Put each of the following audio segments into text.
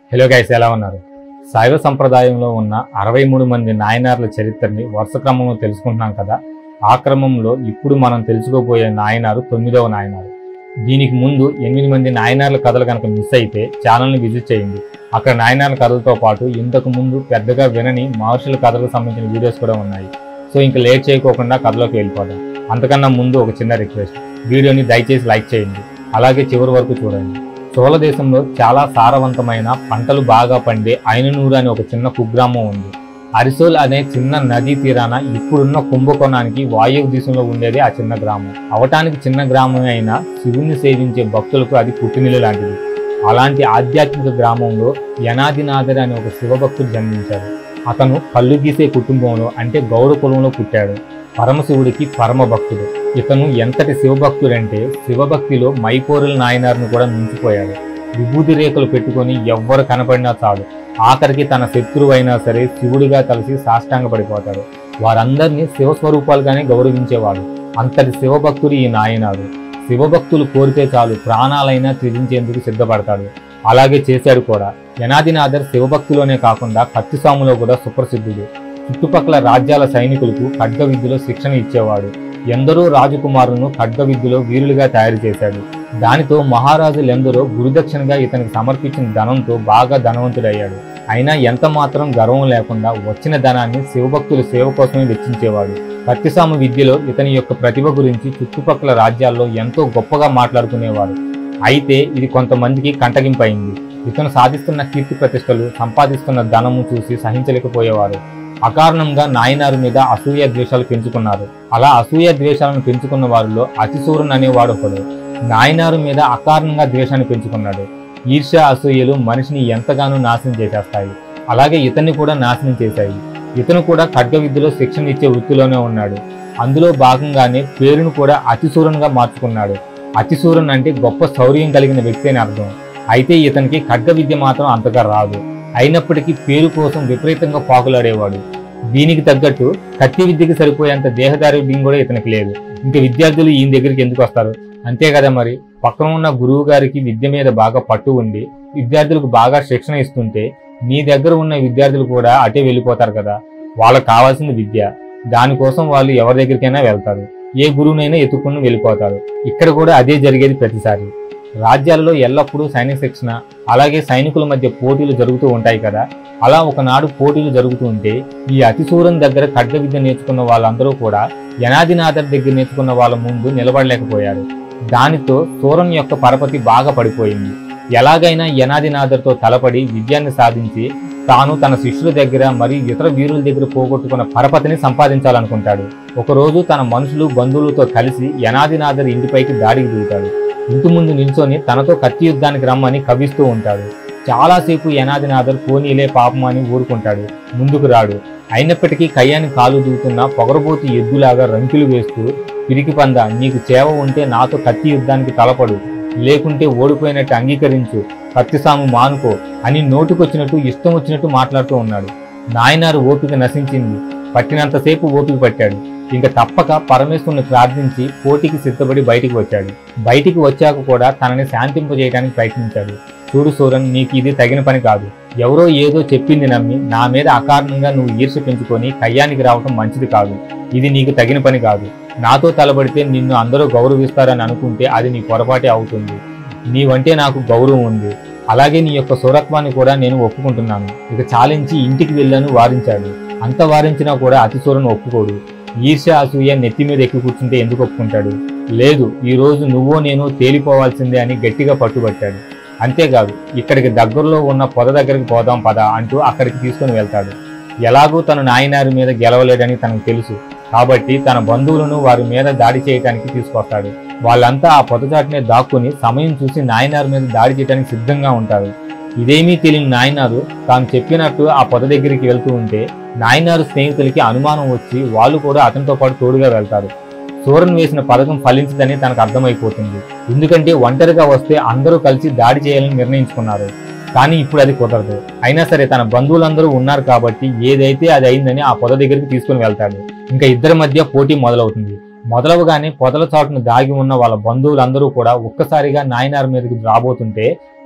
hello guys ఎలా ఉన్నారు శైవ సంప్రదాయంలో ఉన్న అరవై మూడు మంది నాయనార్ల చరిత్రని వరుస క్రమంలో తెలుసుకుంటున్నాం కదా ఆ క్రమంలో ఇప్పుడు మనం తెలుసుకోబోయే నాయనారు తొమ్మిదవ నాయనారు దీనికి ముందు ఎనిమిది మంది నాయనార్ల కథలు కనుక మిస్ అయితే ఛానల్ని విజిట్ చేయండి అక్కడ నాయనార్ల కథలతో పాటు ఇంతకు ముందు పెద్దగా వినని మహర్షుల కథలకు సంబంధించిన వీడియోస్ కూడా ఉన్నాయి సో ఇంకా లేట్ చేయకోకుండా కథలోకి వెళ్ళిపోదాం అంతకన్నా ముందు ఒక చిన్న రిక్వెస్ట్ వీడియోని దయచేసి లైక్ చేయండి అలాగే చివరి వరకు చూడండి చోళ దేశంలో చాలా సారవంతమైన పంటలు బాగా పండే ఐననూరు అనే ఒక చిన్న కుగ్రామం ఉంది అరిసోల్ అనే చిన్న నదీ తీరాన ఇప్పుడున్న కుంభకోణానికి వాయువు దిశలో ఉండేది ఆ చిన్న గ్రామం అవటానికి చిన్న గ్రామమే అయినా శివుణ్ణి సేవించే భక్తులకు అది పుట్టినిల్లు లాంటిది అలాంటి ఆధ్యాత్మిక గ్రామంలో యనాదినాథర్ అనే ఒక శివభక్తుడు జన్మించాడు అతను కళ్ళు గీసే కుటుంబంలో అంటే గౌడ కులంలో పుట్టాడు పరమశివుడికి పరమ భక్తుడు ఇతను ఎంతటి శివభక్తుడంటే శివభక్తిలో మైపోరుల నాయనార్ను కూడా మించిపోయాడు విభూతి రేఖలు పెట్టుకొని ఎవ్వరు కనపడినా చాలు ఆఖరికి తన శత్రువు అయినా సరే శివుడిగా కలిసి సాష్టాంగ పడిపోతాడు వారందరినీ శివస్వరూపాలుగానే గౌరవించేవాడు అంతటి శివభక్తుడు ఈ నాయనాడు శివభక్తులు కోరితే చాలు ప్రాణాలైనా త్యజించేందుకు సిద్ధపడతాడు అలాగే చేశాడు కూడా యనాదినాథర్ శివభక్తిలోనే కాకుండా కత్తిసాములో కూడా సుప్రసిద్ధుడు చుట్టుపక్కల రాజ్యాల సైనికులకు ఖడ్గ విద్యలో శిక్షణ ఇచ్చేవాడు ఎందరో రాజకుమారులను ఖడ్గ విద్యలో వీరులుగా తయారు చేశాడు దానితో మహారాజులెందరో గురుదక్షిణగా ఇతనికి సమర్పించిన ధనంతో బాగా ధనవంతుడయ్యాడు అయినా ఎంత మాత్రం గర్వం లేకుండా వచ్చిన ధనాన్ని శివభక్తుల సేవ కోసమే వెచ్చించేవాడు కత్తిసాము విద్యలో ఇతని యొక్క ప్రతిభ గురించి చుట్టుపక్కల రాజ్యాల్లో ఎంతో గొప్పగా మాట్లాడుకునేవారు అయితే ఇది కొంతమందికి కంటగింపైంది ఇతను సాధిస్తున్న కీర్తి ప్రతిష్టలు సంపాదిస్తున్న ధనము చూసి సహించలేకపోయేవారు అకారణంగా నాయనారు మీద అసూయ ద్వేషాలు పెంచుకున్నారు అలా అసూయ ద్వేషాలను పెంచుకున్న వారిలో అతిసూరన్ అనేవాడు ఒకడు నాయనారు మీద అకారణంగా ద్వేషాన్ని పెంచుకున్నాడు ఈర్ష్య అసూయలు మనిషిని ఎంతగానో నాశనం చేసేస్తాయి అలాగే ఇతన్ని కూడా నాశనం చేశాయి ఇతను కూడా ఖడ్గ విద్యలో శిక్షణ ఇచ్చే వృత్తిలోనే ఉన్నాడు అందులో భాగంగానే పేరును కూడా అతిసూరన్గా మార్చుకున్నాడు అతిసూరన్ అంటే గొప్ప శౌర్యం కలిగిన వ్యక్తి అని అర్థం అయితే ఇతనికి ఖడ్గ విద్య మాత్రం అంతగా రాదు అయినప్పటికీ పేరు కోసం విపరీతంగా పాకులాడేవాడు దీనికి తగ్గట్టు కత్తి విద్యకి సరిపోయేంత దేహదారుడ్యం కూడా ఇతనికి లేదు ఇంకా విద్యార్థులు ఈయన దగ్గరికి ఎందుకు వస్తారు అంతే కదా మరి పక్కన ఉన్న గురువు గారికి విద్య మీద బాగా పట్టు ఉండి విద్యార్థులకు బాగా శిక్షణ ఇస్తుంటే నీ దగ్గర ఉన్న విద్యార్థులు కూడా అటే వెళ్ళిపోతారు కదా వాళ్ళకి కావాల్సింది విద్య దానికోసం వాళ్ళు ఎవరి దగ్గరికైనా వెళ్తారు ఏ గురువునైనా ఎత్తుకుని వెళ్ళిపోతారు ఇక్కడ కూడా అదే జరిగేది ప్రతిసారి రాజ్యాలలో ఎల్లప్పుడూ సైనిక శిక్షణ అలాగే సైనికుల మధ్య పోటీలు జరుగుతూ ఉంటాయి కదా అలా ఒకనాడు పోటీలు జరుగుతూ ఉంటే ఈ అతిశూరం దగ్గర ఖడ్గ విద్య నేర్చుకున్న వాళ్ళందరూ కూడా యనాదినాథర్ దగ్గర నేర్చుకున్న వాళ్ళ ముందు నిలబడలేకపోయారు దానితో సూరం యొక్క పరపతి బాగా పడిపోయింది ఎలాగైనా యనాదినాథర్తో తలపడి విజయాన్ని సాధించి తాను తన శిష్యుల దగ్గర మరియు ఇతర వీరుల దగ్గర పోగొట్టుకున్న పరపతిని సంపాదించాలనుకుంటాడు ఒకరోజు తన మనుషులు బంధువులతో కలిసి యనాదినాథర్ ఇంటిపైకి దాడికి దిగుతాడు ఇంటి ముందు నిల్చొని తనతో కత్తి యుద్ధానికి రమ్మని కవిస్తూ ఉంటాడు చాలాసేపు యనాదినాథర్ పోనీలే పాపం అని ఊరుకుంటాడు ముందుకు రాడు అయినప్పటికీ కయ్యాన్ని కాలు దూకుతున్న పొగరబోతు ఎద్దులాగా రంకులు వేస్తూ పిరికి పంద నీకు చేవ ఉంటే నాతో కత్తి యుద్ధానికి తలపడు లేకుంటే ఓడిపోయినట్టు అంగీకరించు కత్తిసాము మానుకో అని నోటుకొచ్చినట్టు ఇష్టం వచ్చినట్టు మాట్లాడుతూ ఉన్నాడు నాయనారు ఓపిక నశించింది పట్టినంతసేపు ఓపిక పట్టాడు ఇంకా తప్పక పరమేశ్వరుని ప్రార్థించి పోటీకి సిద్ధపడి బయటికి వచ్చాడు బయటికి వచ్చాక కూడా తనని శాంతింపజేయడానికి ప్రయత్నించాడు చూడు సూరన్ నీకు ఇది తగిన పని కాదు ఎవరో ఏదో చెప్పింది నమ్మి నా మీద అకారణంగా నువ్వు ఈర్ష్య పెంచుకొని కయ్యానికి రావటం మంచిది కాదు ఇది నీకు తగిన పని కాదు నాతో తలబడితే నిన్ను అందరూ గౌరవిస్తారని అనుకుంటే అది నీ పొరపాటే అవుతుంది నీవంటే నాకు గౌరవం ఉంది అలాగే నీ యొక్క సురత్వాన్ని కూడా నేను ఒప్పుకుంటున్నాను ఇక చాలించి ఇంటికి వెళ్ళాను వారించాడు అంత వారించినా కూడా అతిశూరను ఒప్పుకోడు ఈర్ష్య అసూయ నెత్తి మీద ఎక్కి కూర్చుంటే ఎందుకు ఒప్పుకుంటాడు లేదు ఈ రోజు నువ్వో నేను తేలిపోవాల్సిందే అని గట్టిగా పట్టుబట్టాడు అంతేకాదు ఇక్కడికి దగ్గరలో ఉన్న పొద దగ్గరికి పోదాం పద అంటూ అక్కడికి తీసుకొని వెళ్తాడు ఎలాగూ తను నాయనారి మీద గెలవలేడని తనకు తెలుసు కాబట్టి తన బంధువులను వారి మీద దాడి చేయడానికి తీసుకొస్తాడు వాళ్ళంతా ఆ పొదచాటునే దాక్కుని సమయం చూసి నాయనారు మీద దాడి చేయడానికి సిద్ధంగా ఉంటారు ఇదేమీ తెలియని నాయనారు తాను చెప్పినట్టు ఆ పొద దగ్గరికి వెళ్తూ ఉంటే నాయనారు స్నేహితులకి అనుమానం వచ్చి వాళ్ళు కూడా అతనితో పాటు తోడుగా వెళ్తారు సూరన్ వేసిన పథకం ఫలించదని తనకు అర్థమైపోతుంది ఎందుకంటే ఒంటరిగా వస్తే అందరూ కలిసి దాడి చేయాలని నిర్ణయించుకున్నారు కానీ ఇప్పుడు అది కుదరదు అయినా సరే తన బంధువులందరూ ఉన్నారు కాబట్టి ఏదైతే అది అయిందని ఆ పొద దగ్గరికి తీసుకుని వెళ్తాడు ఇంకా ఇద్దరి మధ్య పోటీ మొదలవుతుంది మొదలవగానే పొదల చాటును దాగి ఉన్న వాళ్ళ బంధువులందరూ కూడా ఒక్కసారిగా నాయనార్ మీదకి రాబోతుంటే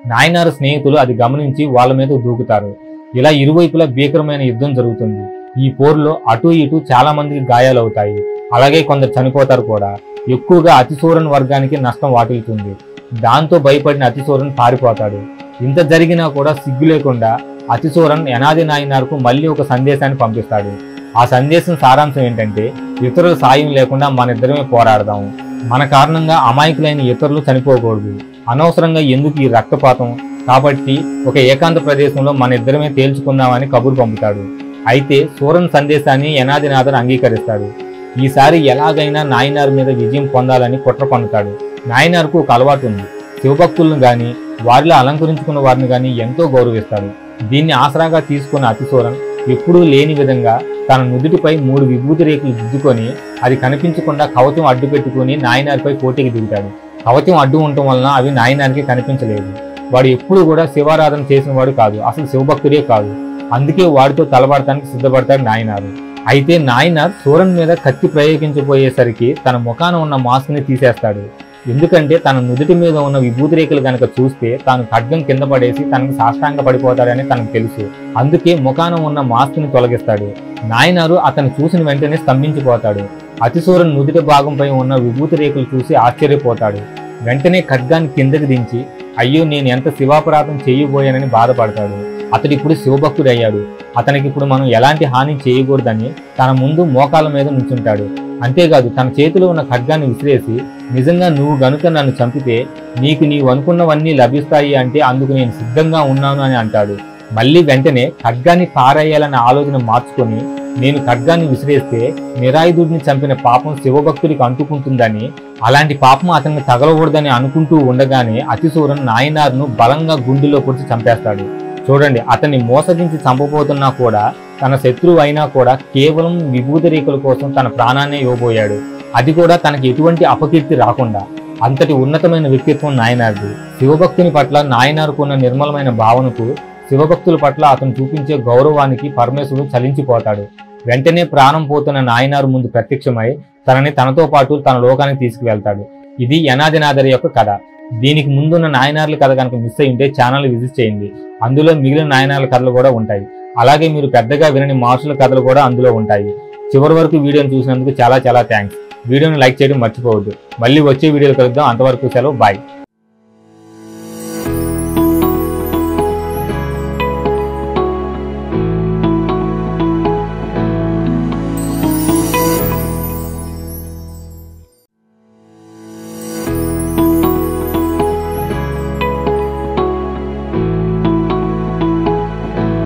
నాయనారు స్నేహితులు అది గమనించి వాళ్ళ మీద దూకుతారు ఇలా ఇరువైపులా భీకరమైన యుద్ధం జరుగుతుంది ఈ పోరులో అటు ఇటు చాలా మందికి గాయాలవుతాయి అలాగే కొందరు చనిపోతారు కూడా ఎక్కువగా అతిశూరన్ వర్గానికి నష్టం వాటిల్తుంది దాంతో భయపడిన అతిశూరన్ పారిపోతాడు ఇంత జరిగినా కూడా సిగ్గు లేకుండా అతిశూరన్ యనాది నాయనార్కు మళ్ళీ ఒక సందేశాన్ని పంపిస్తాడు ఆ సందేశం సారాంశం ఏంటంటే ఇతరుల సాయం లేకుండా మన ఇద్దరమే పోరాడదాం మన కారణంగా అమాయకులైన ఇతరులు చనిపోకూడదు అనవసరంగా ఎందుకు ఈ రక్తపాతం కాబట్టి ఒక ఏకాంత ప్రదేశంలో మన ఇద్దరమే తేల్చుకుందామని కబురు పంపుతాడు అయితే సూరన్ సందేశాన్ని యనాదినాథన్ అంగీకరిస్తాడు ఈసారి ఎలాగైనా నాయనార్ మీద విజయం పొందాలని కుట్ర పన్నుతాడు నాయనార్కు ఒక అలవాటు ఉంది శివభక్తులను గాని వారిలో అలంకరించుకున్న వారిని గాని ఎంతో గౌరవిస్తాడు దీన్ని ఆసరాగా తీసుకున్న అతిశూరన్ ఎప్పుడూ లేని విధంగా తన నుదుటిపై మూడు విభూతి రేకులు దిద్దుకొని అది కనిపించకుండా కవచం అడ్డు పెట్టుకుని నాయనార్పై పోటీకి దిగుతాడు కవచం అడ్డు ఉండటం వలన అవి నాయనారికి కనిపించలేదు వాడు ఎప్పుడు కూడా శివారాధన చేసిన వాడు కాదు అసలు శివభక్తుడే కాదు అందుకే వాడితో తలబడటానికి సిద్ధపడతాడు నాయనారు అయితే నాయనార్ సూరన్ మీద కత్తి ప్రయోగించబోయేసరికి తన ముఖాన ఉన్న మాస్క్ ని తీసేస్తాడు ఎందుకంటే తన నుదుటి మీద ఉన్న విభూతి రేఖలు గనక చూస్తే తాను ఖడ్గం కింద పడేసి తనకు సాష్టాంగ పడిపోతాడని తనకు తెలుసు అందుకే ముఖాన ఉన్న మాస్క్ ని తొలగిస్తాడు నాయనారు అతను చూసిన వెంటనే స్తంభించిపోతాడు అతిశూరన్ నుదుటి భాగంపై ఉన్న విభూతి రేకులు చూసి ఆశ్చర్యపోతాడు వెంటనే ఖడ్గాన్ని కిందకి దించి అయ్యో నేను ఎంత శివాపరాధం చేయబోయానని బాధపడతాడు అతడు ఇప్పుడు శివభక్తుడయ్యాడు అతనికి ఇప్పుడు మనం ఎలాంటి హాని చేయకూడదని తన ముందు మోకాల మీద నుంచుంటాడు అంతేకాదు తన చేతిలో ఉన్న ఖడ్గాన్ని విసిరేసి నిజంగా నువ్వు గనుక నన్ను చంపితే నీకు నీవు అనుకున్నవన్నీ లభిస్తాయి అంటే అందుకు నేను సిద్ధంగా ఉన్నాను అని అంటాడు మళ్ళీ వెంటనే ఖడ్గాన్ని పారేయాలన్న ఆలోచన మార్చుకొని నేను ఖడ్గాన్ని విసిరేస్తే నిరాయుధుడిని చంపిన పాపం శివభక్తుడికి అంటుకుంటుందని అలాంటి పాపం అతన్ని తగలకూడదని అనుకుంటూ ఉండగానే అతిశూరన్ నాయనార్ను బలంగా గుండెలో పొడిచి చంపేస్తాడు చూడండి అతన్ని మోసగించి చంపబోతున్నా కూడా తన శత్రువు అయినా కూడా కేవలం విభూతి రేఖల కోసం తన ప్రాణాన్నే ఇవ్వబోయాడు అది కూడా తనకి ఎటువంటి అపకీర్తి రాకుండా అంతటి ఉన్నతమైన వ్యక్తిత్వం నాయనార్ది శివభక్తుని పట్ల నాయనారుకున్న నిర్మలమైన భావనకు శివభక్తుల పట్ల అతను చూపించే గౌరవానికి పరమేశ్వరుడు చలించిపోతాడు వెంటనే ప్రాణం పోతున్న నాయనారు ముందు ప్రత్యక్షమై తనని తనతో పాటు తన లోకానికి తీసుకువెళ్తాడు ఇది యనాదినాథరి యొక్క కథ దీనికి ముందున్న నాయనార్ల కథ కనుక మిస్ అయి ఉంటే ఛానల్ విజిట్ చేయండి అందులో మిగిలిన నాయనార్ల కథలు కూడా ఉంటాయి అలాగే మీరు పెద్దగా వినని మార్షుల కథలు కూడా అందులో ఉంటాయి చివరి వరకు వీడియోని చూసినందుకు చాలా చాలా థ్యాంక్స్ వీడియోని లైక్ చేయడం మర్చిపోవద్దు మళ్ళీ వచ్చే వీడియోలు కలుద్దాం అంతవరకు సెలవు బాయ్